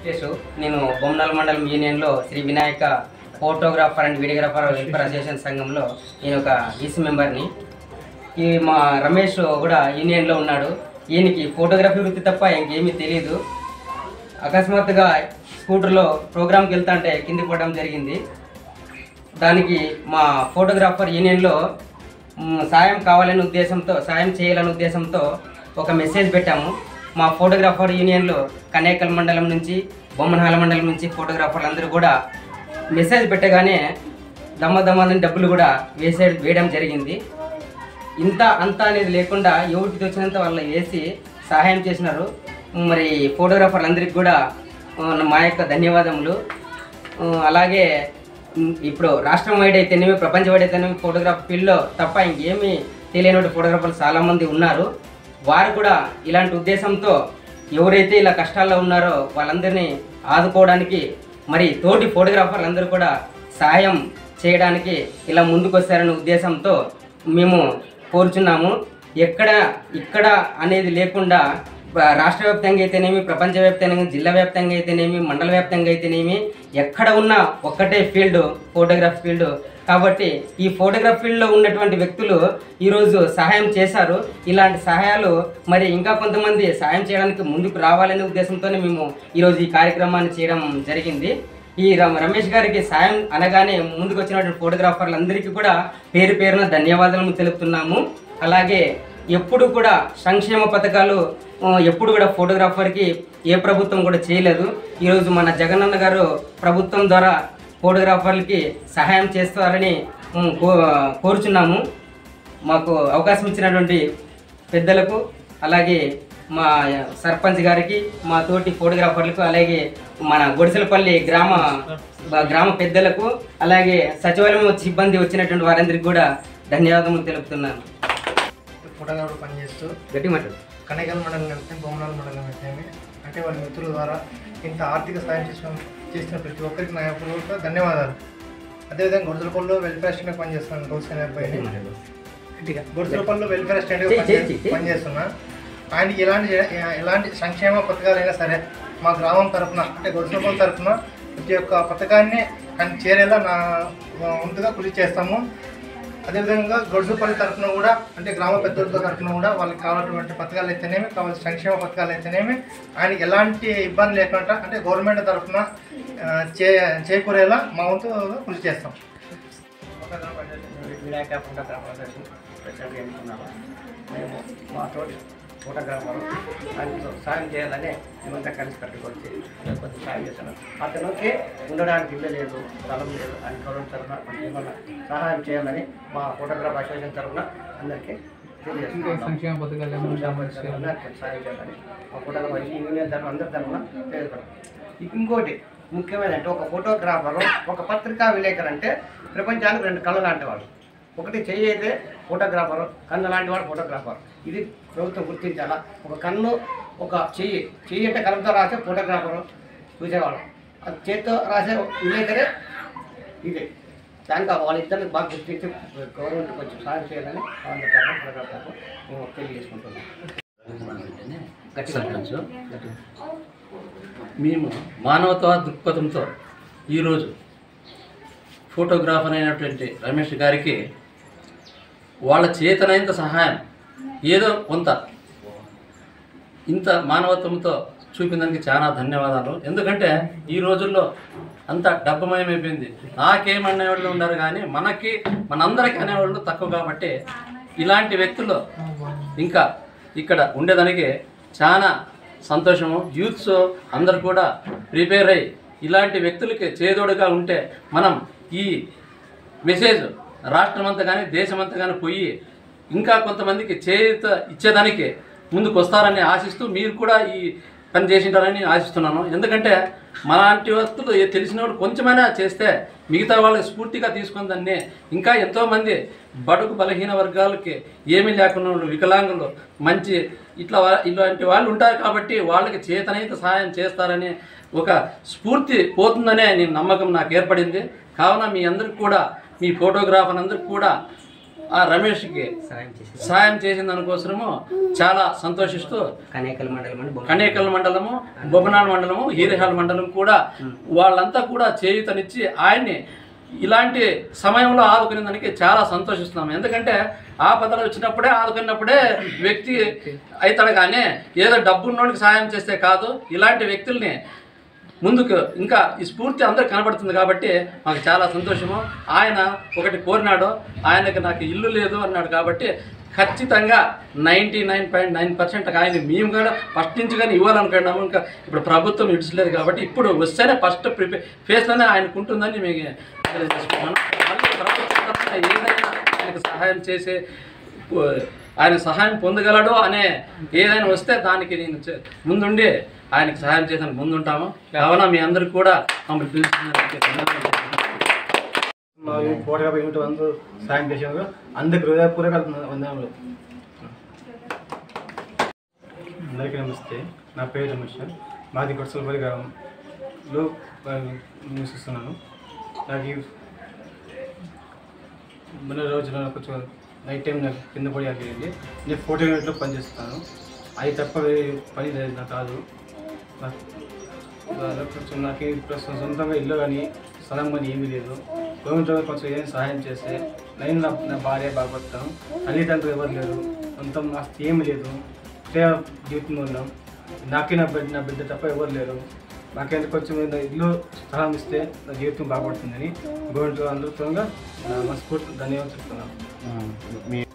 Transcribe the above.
వెంకటేష్ నేను బొమ్మనాల మండలం యూనియన్లో Shri Vinayaka photographer and videographer welfare association సంఘంలో నేను ఒక ఈసీ మెంబర్ని ఈ మా రమేష్ కూడా యూనియన్లో ఉన్నాడు ఈయనకి ఫోటోగ్రఫీ వృత్తి తప్ప ఇంకేమీ తెలియదు అకస్మాత్తుగా స్కూటర్లో ప్రోగ్రామ్కి వెళ్తా అంటే కింది పడడం జరిగింది దానికి మా ఫోటోగ్రాఫర్ యూనియన్లో మ్, సాయం కావాలనే ఉద్దేశంతో సాయం చేయాలనే ఉద్దేశంతో ఒక మెసేజ్ పెట్టాము మా ఫోటోగ్రాఫర్ యూనియన్లో కనేకల్ మండలం నుంచి బొమ్మనహాల మండలం నుంచి ఫోటోగ్రాఫర్లు అందరూ కూడా మెసేజ్ పెట్టగానే దమ్మ దమ్మని డబ్బులు కూడా వేసే వేయడం జరిగింది ఇంత అంత అనేది లేకుండా ఎవరికి వచ్చినంత వాళ్ళు వేసి సహాయం చేసినారు మరి ఫోటోగ్రాఫర్లందరికీ కూడా ఆ, మా యొక్క ధన్యవాదములు ఆ, అలాగే ఉమ్, ఇప్పుడు రాష్ట్రం వైడ్ అయితేనేమి ప్రపంచ వైడ్ అయితేనేమి ఫోటోగ్రాఫ్ ఫీల్డ్లో తప్ప ఇంకేమీ తెలియని ఫోటోగ్రాఫర్లు చాలామంది ఉన్నారు వారు కూడా ఇలాంటి ఉద్దేశంతో ఎవరైతే ఇలా కష్టాల్లో ఉన్నారో వాళ్ళందరినీ ఆదుకోవడానికి మరి తోటి ఫోటోగ్రాఫర్లు అందరూ కూడా సహాయం చేయడానికి ఇలా ముందుకు వస్తారనే ఉద్దేశంతో మేము కోరుచున్నాము ఎక్కడ ఇక్కడ అనేది లేకుండా ప- రాష్ట్ర వ్యాప్తంగా అయితేనేమి ప్రపంచవ్యాప్తంగా జిల్లా వ్యాప్తంగా అయితేనేమి మండల వ్యాప్తంగా అయితేనేమి ఎక్కడ ఉన్నా ఒక్కటే ఫీల్డ్ ఫోటోగ్రాఫ్ ఫీల్డ్ కాబట్టి ఈ ఫోటోగ్రాఫ్ ఫీల్డ్లో ఉన్నటువంటి వ్యక్తులు ఈరోజు సహాయం చేశారు ఇలాంటి సహాయాలు మరి ఇంకా కొంతమంది సహాయం చేయడానికి ముందుకు రావాలనే ఉద్దేశంతోనే మేము ఈరోజు ఈ కార్యక్రమాన్ని చేయడం జరిగింది ఈ రమ- రమేష్ గారికి సాయం అనగానే ముందుకు వచ్చినటువంటి ఫోటోగ్రాఫర్లందరికీ కూడా పేరు పేరున ధన్యవాదాలు తెలుపుతున్నాము అలాగే ఎప్పుడు కూడా సంక్షేమ పథకాలు ఆ, ఎప్పుడు కూడా ఫోటోగ్రాఫర్కి ఏ ప్రభుత్వం కూడా చేయలేదు ఈరోజు మన జగనన్న గారు ప్రభుత్వం ద్వారా ఫోటోగ్రాఫర్లకి సహాయం చేస్తారని ఉమ్, కో- కోరుచున్నాము మాకు అవకాశం ఇచ్చినటువంటి పెద్దలకు అలాగే మా సర్పంచ్ గారికి మా తోటి ఫోటోగ్రాఫర్లకు అలాగే మన గొడిసెలపల్లి గ్రామ గ్రామ పెద్దలకు అలాగే సచివాలయం సిబ్బంది వచ్చినటువంటి వారందరికీ కూడా ధన్యవాదములు తెలుపుతున్నాను ఫోటోగ్రాఫర్ పనిచేస్తూ గట్టి మాట్లాడు కనేకల్ మండలం వెళ్తే బొమ్మనాల మండలం వెళ్తేమి అంటే వాళ్ళ మిత్రుల ద్వారా ఇంత ఆర్థిక సాయం చేసిన చేసిన ప్రతి ఒక్కరికి నా పూర్వక ధన్యవాదాలు అదేవిధంగా గుడిసెలపల్లిలో వెల్ఫేర్ స్టాండ్ పనిచేస్తున్నాను గౌస్ అనే అబ్బాయిని గుడిసెలపల్లిలో వెల్ఫేర్ స్టాండ్ చెయ్, చెయ్, చెయ్. పనిచేస్తున్నా ఆయనకి ఎలాంటి ఎలాంటి సంక్షేమ పథకాలైనా సరే మా గ్రామం తరఫున అంటే గుడిసెలపల్లి తరఫున ప్రతి ఒక్క పథకాన్ని ఆయన చేరేలా నా వంతుగా కృషి చేస్తాము అదేవిధంగా గొడుసుపల్లి తరఫున కూడా అంటే గ్రామ పెద్దలతో తరఫున కూడా వాళ్ళకి కావాల్సినటువంటి పథకాలు అయితేనేమి కావాల్సిన సంక్షేమ పథకాలు అయితేనేమి ఆయనకి ఎలాంటి ఇబ్బంది లేకుండా అంటే గవర్నమెంట్ తరఫున ఆ, చే చేకూరేలా మా వంతు కృషి చేస్తాం వినాయక ఫోటోగ్రాఫర్ అసోసియేషన్ ప్రెసిడెంట్ ఎన్నుకున్నాము మేము మా తోటి ఫోటోగ్రాఫర్ ఆయనతో సాయం చేయాలని మేమంతా కలిసి కట్టుకొచ్చి కొంచెం సాయం చేస్తున్నాం అతనికి ఉండడానికి ఇల్లు లేదు స్థలం లేదు ఆయన గవర్నమెంట్ తరఫున కొంచెం ఏమన్నా సహాయం చేయాలని మా ఫోటోగ్రాఫర్ అసోసియేషన్ తరఫున అందరికీ తెలియజేస్తున్నాం సంక్షేమ పథకాలు ఏమైనా సంక్షేమ పథకాలు కొంచెం సాయం చేయాలని మా ఫోటోగ్రాఫర్ ఈ యూనియన్ తరఫున అందరి తరఫున తెలియజేస్తున్నాం ఇంకోటి ముఖ్యమైన అంటే ఒక ఫోటోగ్రాఫర్ ఒక పత్రికా విలేకరు అంటే ప్రపంచానికి రెండు కళ్ళు లాంటి వాడు ఒకటి చెయ్యి అయితే ఫోటోగ్రాఫర్ కన్ను లాంటి వాడు ఫోటోగ్రాఫర్ ఇది ప్రభుత్వం గుర్తించాలా ఒక కన్ను ఒక చెయ్యి చెయ్యి అంటే కళ్ళతో రాసే ఫోటోగ్రాఫర్ చూసేవాడు అది చేత్తో రాసే విలేకరే ఇది దానికి వాళ్ళిద్దరిని బాగా గుర్తించి గవర్నమెంట్ కొంచెం సాయం చేయాలని వాళ్ళ తరఫున ఫోటోగ్రాఫర్ మేము తెలియజేసుకుంటున్నాం సర్పంచ్ మేము మానవతా దృక్పథంతో ఈరోజు ఫోటోగ్రాఫర్ అయినటువంటి రమేష్ గారికి వాళ్ళ చేతనైనంత సహాయం ఏదో కొంత ఇంత మానవత్వంతో చూపినందుకు చాలా ధన్యవాదాలు ఎందుకంటే ఈ రోజుల్లో అంత డబ్బమయమైపోయింది నాకేమనేవాళ్ళు ఉన్నారు కానీ మనకి మనందరికీ అనేవాళ్ళు తక్కువ కాబట్టి ఇలాంటి వ్యక్తులు ఇంకా ఇక్కడ ఉండేదానికి చాలా సంతోషము యూత్స్ అందరు కూడా ప్రిపేర్ అయ్యి ఇలాంటి వ్యక్తులకి చేదోడుగా ఉంటే మనం ఈ మెసేజ్ రాష్ట్రమంతా కానీ దేశమంతా కానీ పోయి ఇంకా కొంతమందికి చేత ఇచ్చేదానికి ముందుకు వస్తారని ఆశిస్తూ మీరు కూడా ఈ పని చేసింటారని ఆశిస్తున్నాను ఎందుకంటే మనలాంటి వ్యక్తులు ఏ- తెలిసిన వాళ్ళు కొంచెమైనా చేస్తే మిగతా వాళ్ళకి స్ఫూర్తిగా తీసుకుని దాన్ని ఇంకా ఎంతోమంది బడుగు బలహీన వర్గాలకి ఏమీ లేకుండా ఉన్న వికలాంగులు మంచి ఇట్లా వా- ఇలాంటి వాళ్ళు ఉంటారు కాబట్టి వాళ్ళకి చేతనైతే సహాయం చేస్తారని ఒక స్ఫూర్తి పోతుందనే నేను నమ్మకం నాకు ఏర్పడింది కావున మీ అందరికి కూడా మీ ఫోటోగ్రాఫర్ అందరికి కూడా ఆ రమేష్కి సహాయం చేసి సహాయం చేసిన దానికోసము చాలా సంతోషిస్తూ కనేకల్ మండలం అని బొమ్మ కనేకల్ మండలము బొబనాల్ మండలము హీరేహాల్ మండలం కూడా వాళ్ళంతా కూడా చేయూతనిచ్చి ఆయన్ని ఇలాంటి సమయంలో ఆదుకునే దానికి చాలా సంతోషిస్తున్నాం ఎందుకంటే ఆపదలు వచ్చినప్పుడే ఆదుకున్నప్పుడే వ్యక్తి అవుతాడు కానీ ఏదో డబ్బున్నోడికి సహాయం చేస్తే కాదు ఇలాంటి వ్యక్తుల్ని ముందుకు ఇంకా ఈ స్ఫూర్తి అందరికి కనబడుతుంది కాబట్టి మాకు చాలా సంతోషము ఆయన ఒకటి కోరినాడు ఆయనకి నాకు ఇల్లు లేదు అన్నాడు కాబట్టి ఖచ్చితంగా ninety nine point nine percent ఆయన మేము కూడా ఫస్ట్ నుంచి కానీ ఇవ్వాలనుకున్నాము ఇంకా ఇప్పుడు ప్రభుత్వం ఇడిచలేదు కాబట్టి ఇప్పుడు వస్తేనే ఫస్ట్ ప్రిపే ఫేస్లోనే ఆయనకు ఉంటుందని మేము తెలియజేసుకున్నాను మళ్ళీ ప్రభుత్వం తరఫున ఏదైనా ఆయనకు సహాయం చేసే ఆయన సహాయం పొందగలడు అనే ఏదైనా వస్తే దానికి నేను చే- ముందుండి ఆయనకి సహాయం చేసాను ముందుంటాము కావున మీ అందరికి కూడా మమ్మల్ని పిలుస్తున్నందుకు ధన్యవాదాలు. మా ఈ ఫోటోగ్రాఫర్ యూనిట్ అందరూ సాయం చేసేవారు అందరికి హృదయపూర్వక వందనములు అందరికీ నమస్తే నా పేరు రమేష్ మాది కొట్సలపల్లి గ్రామంలో ఆ, నివసిస్తున్నాను నాకు ఈ మొన్న రోజున కొంచెం నైట్ టైం నాకు కింద పడి అడిగింది నేను ఫోటో యూనిట్లో పనిచేస్తాను అది తప్ప వేరే పని లేదు నాకు కాదు నాకు దాదాపు కొంచెం నాకు ఈ ప్రస్తుతం సొంతంగా ఇల్లు కానీ స్థలం కానీ ఏమీ లేదు గవర్నమెంట్ కొంచెం ఏం సహాయం చేస్తే నేను నా నా భార్య బాగుపడతాను తల్లిదండ్రులు ఎవరు లేరు సొంతం ఆస్తి ఏమీ లేదు ఒకే జీవితంలో ఉన్నాం నాకే నా బిడ్డ నా బిడ్డ తప్ప ఎవరు లేరు నాకేందుకు కొంచెం ఏదైనా ఇల్లు స్థలం ఇస్తే నా జీవితం బాగుపడుతుందని గవర్నమెంట్ అందరితో నా మనస్ఫూర్తి ధన్యవాదాలు చెప్తున్నాను